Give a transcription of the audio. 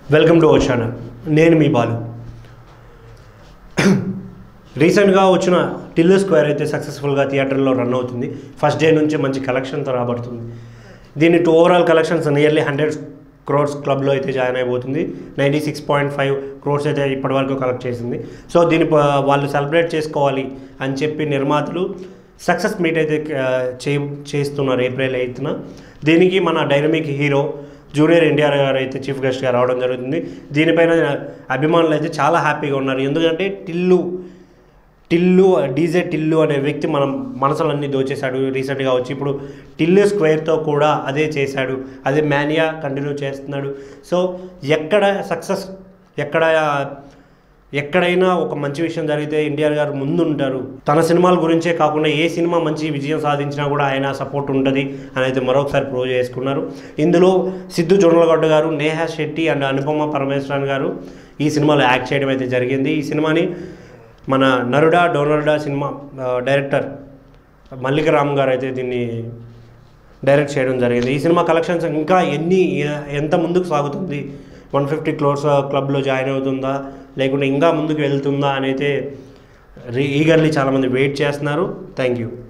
welcome to our channel నేను మీ బాలు రీసెంట్గా వచ్చిన టిల్లు స్క్వేర్ అయితే సక్సెస్ఫుల్గా థియేటర్లో రన్ అవుతుంది ఫస్ట్ డే నుంచి మంచి కలెక్షన్తో రాబడుతుంది దీని టూ overall collections nearly hundred crores క్లబ్లో అయితే జాయిన్ అయిపోతుంది ninety six point five crores అయితే ఇప్పటివరకు కలెక్ట్ చేసింది సో దీన్ని ప- వాళ్ళు సెలబ్రేట్ చేసుకోవాలి అని చెప్పి నిర్మాతలు సక్సెస్ మీట్ అయితే ఆ, చే చేస్తున్నారు ఏప్రిల్ ఎయిత్న దీనికి మన డైనమిక్ హీరో జూనియర్ ఎన్టీఆర్ గారు అయితే చీఫ్ గెస్ట్గా రావడం జరుగుతుంది దీనిపైన అభిమానులు అయితే చాలా హ్యాపీగా ఉన్నారు ఎందుకంటే టిల్లు టిల్లు డీజే టిల్లు అనే వ్యక్తి మనం మనసులన్నీ దోచేశాడు రీసెంట్గా వచ్చి ఇప్పుడు టిల్లు స్క్వేర్తో కూడా అదే చేశాడు అదే మేనియా కంటిన్యూ చేస్తున్నాడు సో ఎక్కడ సక్సెస్ ఎక్కడ ఎక్కడైనా ఒక మంచి విషయం జరిగితే ఎన్టీఆర్ గారు ముందు ఉంటారు తన సినిమాల గురించే కాకుండా ఏ సినిమా మంచి విజయం సాధించినా కూడా ఆయన సపోర్ట్ ఉంటుంది అని అయితే మరొకసారి ప్రూవ్ చేసుకున్నారు ఇందులో సిద్ధు జొన్నలగడ్డ గారు నేహా శెట్టి అండ్ అనుపమ పరమేశ్వరన్ గారు ఈ సినిమాలో యాక్ట్ చేయడం అయితే జరిగింది ఈ సినిమాని మన నరుడా డోనరుడా సినిమా ఆ, డైరెక్టర్ మల్లిక రామ్ గారు అయితే దీన్ని డైరెక్ట్ చేయడం జరిగింది ఈ సినిమా కలెక్షన్స్ ఇంకా ఎన్ని ఎంత ముందుకు సాగుతుంది వన్ ఫిఫ్టీ క్లోర్స్ క్లబ్లో జాయిన్ అవుతుందా లేకుంటే ఇంకా ముందుకు వెళ్తుందా అని అయితే ఈగర్లీ చాలామంది వెయిట్ చేస్తున్నారు థ్యాంక్ యూ